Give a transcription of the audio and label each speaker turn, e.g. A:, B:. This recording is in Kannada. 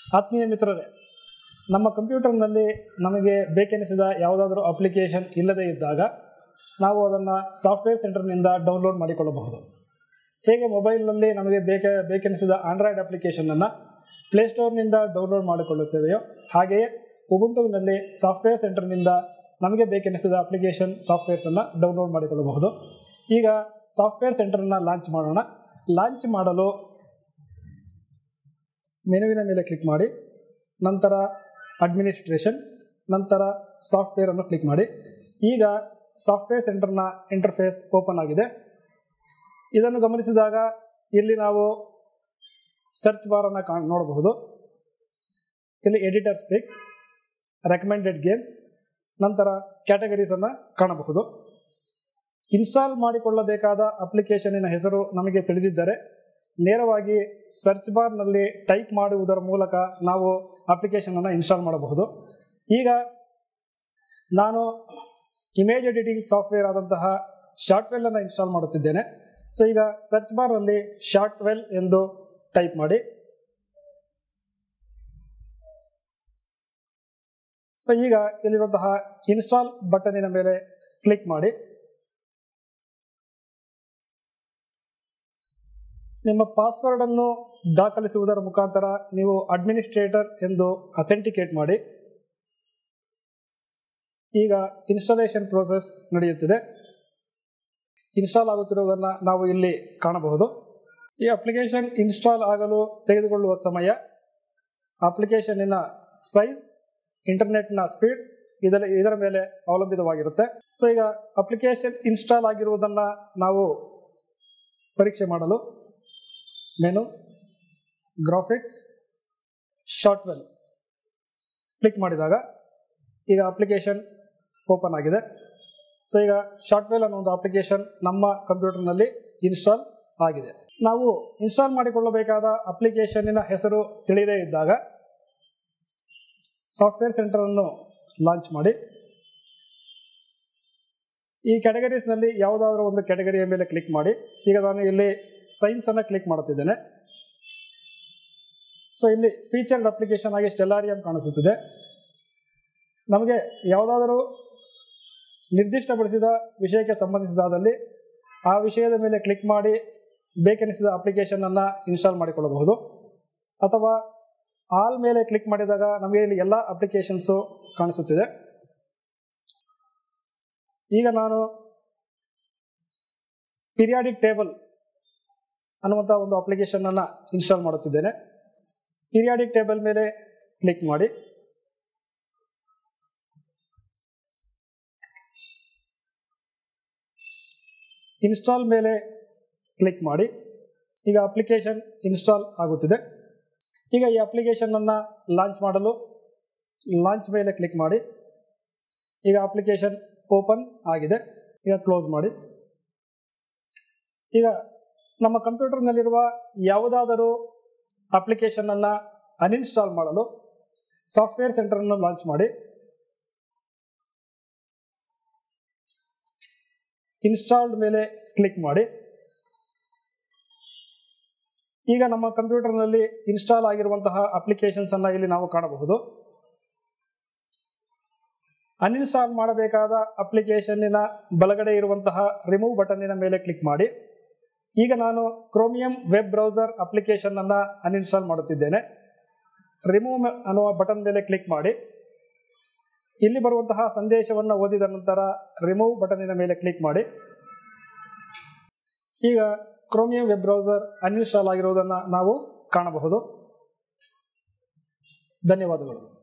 A: ಆತ್ಮೀಯ ಮಿತ್ರರೇ ನಮ್ಮ ಕಂಪ್ಯೂಟರ್ನಲ್ಲಿ ನಮಗೆ ಬೇಕೆನಿಸಿದ ಯಾವುದಾದ್ರೂ ಅಪ್ಲಿಕೇಶನ್ ಇಲ್ಲದೇ ಇದ್ದಾಗ ನಾವು ಅದನ್ನು ಸಾಫ್ಟ್ವೇರ್ ಸೆಂಟರ್ನಿಂದ ಡೌನ್ಲೋಡ್ ಮಾಡಿಕೊಳ್ಳಬಹುದು ಹೇಗೆ ಮೊಬೈಲ್ನಲ್ಲಿ ನಮಗೆ ಬೇಕೆ ಬೇಕೆನಿಸಿದ ಆಂಡ್ರಾಯ್ಡ್ ಅಪ್ಲಿಕೇಶನನ್ನು ಪ್ಲೇಸ್ಟೋರ್ನಿಂದ ಡೌನ್ಲೋಡ್ ಮಾಡಿಕೊಳ್ಳುತ್ತೇವೆಯೋ ಹಾಗೆಯೇ ಉಬುಂಟುವಿನಲ್ಲಿ ಸಾಫ್ಟ್ವೇರ್ ಸೆಂಟರ್ನಿಂದ ನಮಗೆ ಬೇಕೆನಿಸಿದ ಅಪ್ಲಿಕೇಶನ್ ಸಾಫ್ಟ್ವೇರ್ಸನ್ನು ಡೌನ್ಲೋಡ್ ಮಾಡಿಕೊಳ್ಳಬಹುದು ಈಗ ಸಾಫ್ಟ್ವೇರ್ ಸೆಂಟರನ್ನು ಲಾಂಚ್ ಮಾಡೋಣ ಲಾಂಚ್ ಮಾಡಲು ಮೆನುವಿನ ಮೇಲೆ ಕ್ಲಿಕ್ ಮಾಡಿ ನಂತರ ಅಡ್ಮಿನಿಸ್ಟ್ರೇಷನ್ ನಂತರ ಸಾಫ್ಟ್ವೇರನ್ನು ಕ್ಲಿಕ್ ಮಾಡಿ ಈಗ ಸಾಫ್ಟ್ವೇರ್ ಸೆಂಟರ್ನ ಇಂಟರ್ಫೇಸ್ ಓಪನ್ ಆಗಿದೆ ಇದನ್ನು ಗಮನಿಸಿದಾಗ ಇಲ್ಲಿ ನಾವು ಸರ್ಚ್ ಬಾರನ್ನು ಕಾ ನೋಡಬಹುದು ಇಲ್ಲಿ ಎಡಿಟರ್ ಸ್ಪಿಕ್ಸ್ ರೆಕಮೆಂಡೆಡ್ ಗೇಮ್ಸ್ ನಂತರ ಕ್ಯಾಟಗರೀಸನ್ನು ಕಾಣಬಹುದು ಇನ್ಸ್ಟಾಲ್ ಮಾಡಿಕೊಳ್ಳಬೇಕಾದ ಅಪ್ಲಿಕೇಶನಿನ ಹೆಸರು ನಮಗೆ ತಿಳಿದಿದ್ದರೆ ನೇರವಾಗಿ ಸರ್ಚ್ ಬಾರ್ನಲ್ಲಿ ಟೈಪ್ ಮಾಡುವುದರ ಮೂಲಕ ನಾವು ಅಪ್ಲಿಕೇಶನನ್ನು ಇನ್ಸ್ಟಾಲ್ ಮಾಡಬಹುದು ಈಗ ನಾನು ಇಮೇಜ್ ಎಡಿಟಿಂಗ್ ಸಾಫ್ಟ್ವೇರ್ ಆದಂತಹ ಶಾರ್ಟ್ವೆಲ್ಲನ್ನು ಇನ್ಸ್ಟಾಲ್ ಮಾಡುತ್ತಿದ್ದೇನೆ ಸೊ ಈಗ ಸರ್ಚ್ ಬಾರ್ನಲ್ಲಿ ಶಾರ್ಟ್ವೆಲ್ ಎಂದು ಟೈಪ್ ಮಾಡಿ ಸೊ ಈಗ ಇಲ್ಲಿರುವಂತಹ ಇನ್ಸ್ಟಾಲ್ ಬಟನಿನ ಮೇಲೆ ಕ್ಲಿಕ್ ಮಾಡಿ ನಿಮ್ಮ ಪಾಸ್ವರ್ಡ್ ಅನ್ನು ದಾಖಲಿಸುವುದರ ಮುಖಾಂತರ ನೀವು ಅಡ್ಮಿನಿಸ್ಟ್ರೇಟರ್ ಎಂದು ಅಥೆಂಟಿಕೇಟ್ ಮಾಡಿ ಈಗ ಇನ್ಸ್ಟಾಲೇಷನ್ ಪ್ರೋಸೆಸ್ ನಡೆಯುತ್ತಿದೆ ಇನ್ಸ್ಟಾಲ್ ಆಗುತ್ತಿರುವುದನ್ನು ನಾವು ಇಲ್ಲಿ ಕಾಣಬಹುದು ಈ ಅಪ್ಲಿಕೇಶನ್ ಇನ್ಸ್ಟಾಲ್ ಆಗಲು ತೆಗೆದುಕೊಳ್ಳುವ ಸಮಯ ಅಪ್ಲಿಕೇಶನ್ನಿನ ಸೈಜ್ ಇಂಟರ್ನೆಟ್ನ ಸ್ಪೀಡ್ ಇದರ ಇದರ ಮೇಲೆ ಅವಲಂಬಿತವಾಗಿರುತ್ತೆ ಸೊ ಈಗ ಅಪ್ಲಿಕೇಶನ್ ಇನ್ಸ್ಟಾಲ್ ಆಗಿರುವುದನ್ನು ನಾವು ಪರೀಕ್ಷೆ ಮಾಡಲು ಮೆನು ಗ್ರಾಫಿಕ್ಸ್ ಶಾರ್ಟ್ವೆಲ್ ಕ್ಲಿಕ್ ಮಾಡಿದಾಗ ಈಗ ಅಪ್ಲಿಕೇಶನ್ ಓಪನ್ ಆಗಿದೆ ಸೊ ಈಗ ಶಾರ್ಟ್ವೆಲ್ ಅನ್ನೋ ಒಂದು ಅಪ್ಲಿಕೇಶನ್ ನಮ್ಮ ಕಂಪ್ಯೂಟರ್ನಲ್ಲಿ ಇನ್ಸ್ಟಾಲ್ ಆಗಿದೆ ನಾವು ಇನ್ಸ್ಟಾಲ್ ಮಾಡಿಕೊಳ್ಳಬೇಕಾದ ಅಪ್ಲಿಕೇಶನ್ನಿನ ಹೆಸರು ತಿಳಿಯದೇ ಇದ್ದಾಗ ಸಾಫ್ಟ್ವೇರ್ ಸೆಂಟರನ್ನು ಲಾಂಚ್ ಮಾಡಿ ಈ ಕ್ಯಾಟಗರೀಸ್ನಲ್ಲಿ ಯಾವುದಾದ್ರೂ ಒಂದು ಕ್ಯಾಟಗರಿಯ ಮೇಲೆ ಕ್ಲಿಕ್ ಮಾಡಿ ಈಗ ನಾನು ಇಲ್ಲಿ ಸೈನ್ಸನ್ನು ಕ್ಲಿಕ್ ಮಾಡುತ್ತಿದ್ದೇನೆ ಸೊ ಇಲ್ಲಿ ಫೀಚರ್ಡ್ ಅಪ್ಲಿಕೇಶನ್ ಆಗಿ ಸ್ಟೆಲಾರಿಯಂ ಕಾಣಿಸುತ್ತಿದೆ ನಮಗೆ ಯಾವುದಾದರೂ ನಿರ್ದಿಷ್ಟಪಡಿಸಿದ ವಿಷಯಕ್ಕೆ ಸಂಬಂಧಿಸಿದಾದಲ್ಲಿ ಆ ವಿಷಯದ ಮೇಲೆ ಕ್ಲಿಕ್ ಮಾಡಿ ಬೇಕೆನಿಸಿದ ಅಪ್ಲಿಕೇಶನನ್ನು ಇನ್ಸ್ಟಾಲ್ ಮಾಡಿಕೊಳ್ಳಬಹುದು ಅಥವಾ ಆಲ್ ಮೇಲೆ ಕ್ಲಿಕ್ ಮಾಡಿದಾಗ ನಮಗೆ ಇಲ್ಲಿ ಎಲ್ಲ ಅಪ್ಲಿಕೇಶನ್ಸು ಕಾಣಿಸುತ್ತಿದೆ ಈಗ ನಾನು ಪಿರಿಯಾಡಿಕ್ ಟೇಬಲ್ ಅನ್ನುವಂಥ ಒಂದು ಅಪ್ಲಿಕೇಶನನ್ನು ಇನ್ಸ್ಟಾಲ್ ಮಾಡುತ್ತಿದ್ದೇನೆ ಪಿರಿಯಾಡಿಕ್ ಟೇಬಲ್ ಮೇಲೆ ಕ್ಲಿಕ್ ಮಾಡಿ ಇನ್ಸ್ಟಾಲ್ ಮೇಲೆ ಕ್ಲಿಕ್ ಮಾಡಿ ಈಗ ಅಪ್ಲಿಕೇಶನ್ ಇನ್ಸ್ಟಾಲ್ ಆಗುತ್ತಿದೆ ಈಗ ಈ ಅಪ್ಲಿಕೇಶನನ್ನು ಲಾಂಚ್ ಮಾಡಲು ಲಾಂಚ್ ಮೇಲೆ ಕ್ಲಿಕ್ ಮಾಡಿ ಈಗ ಅಪ್ಲಿಕೇಶನ್ ಓಪನ್ ಆಗಿದೆ ಈಗ ಕ್ಲೋಸ್ ಮಾಡಿ ಈಗ ನಮ್ಮ ಕಂಪ್ಯೂಟರ್ನಲ್ಲಿರುವ ಯಾವುದಾದರೂ ಅಪ್ಲಿಕೇಶನನ್ನು ಅನ್ಇನ್ಸ್ಟಾಲ್ ಮಾಡಲು ಸಾಫ್ಟ್ವೇರ್ ಸೆಂಟರನ್ನು ಲಾಂಚ್ ಮಾಡಿ ಇನ್ಸ್ಟಾಲ್ಡ್ ಮೇಲೆ ಕ್ಲಿಕ್ ಮಾಡಿ ಈಗ ನಮ್ಮ ಕಂಪ್ಯೂಟರ್ನಲ್ಲಿ ಇನ್ಸ್ಟಾಲ್ ಆಗಿರುವಂತಹ ಅಪ್ಲಿಕೇಶನ್ಸ್ ಅನ್ನ ಇಲ್ಲಿ ನಾವು ಕಾಣಬಹುದು ಅನ್ಇನ್ಸ್ಟಾಲ್ ಮಾಡಬೇಕಾದ ಅಪ್ಲಿಕೇಶನ್ನಿನ ಬಲಗಡೆ ಇರುವಂತಹ ರಿಮೂವ್ ಬಟನ್ನಿನ ಮೇಲೆ ಕ್ಲಿಕ್ ಮಾಡಿ ಈಗ ನಾನು ಕ್ರೋಮಿಯಂ ವೆಬ್ ಬ್ರೌಸರ್ ಅಪ್ಲಿಕೇಶನ್ ಅನ್ನ ಅನ್ಇನ್ಸ್ಟಾಲ್ ಮಾಡುತ್ತಿದ್ದೇನೆ ರಿಮೂವ್ ಅನ್ನುವ ಬಟನ್ ಮೇಲೆ ಕ್ಲಿಕ್ ಮಾಡಿ ಇಲ್ಲಿ ಬರುವಂತಹ ಸಂದೇಶವನ್ನು ಓದಿದ ನಂತರ ರಿಮೂವ್ ಬಟನ್ನಿನ ಮೇಲೆ ಕ್ಲಿಕ್ ಮಾಡಿ ಈಗ ಕ್ರೋಮಿಯಂ ವೆಬ್ ಬ್ರೌಸರ್ ಅನ್ಇನ್ಸ್ಟಾಲ್ ಆಗಿರುವುದನ್ನು ನಾವು ಕಾಣಬಹುದು ಧನ್ಯವಾದಗಳು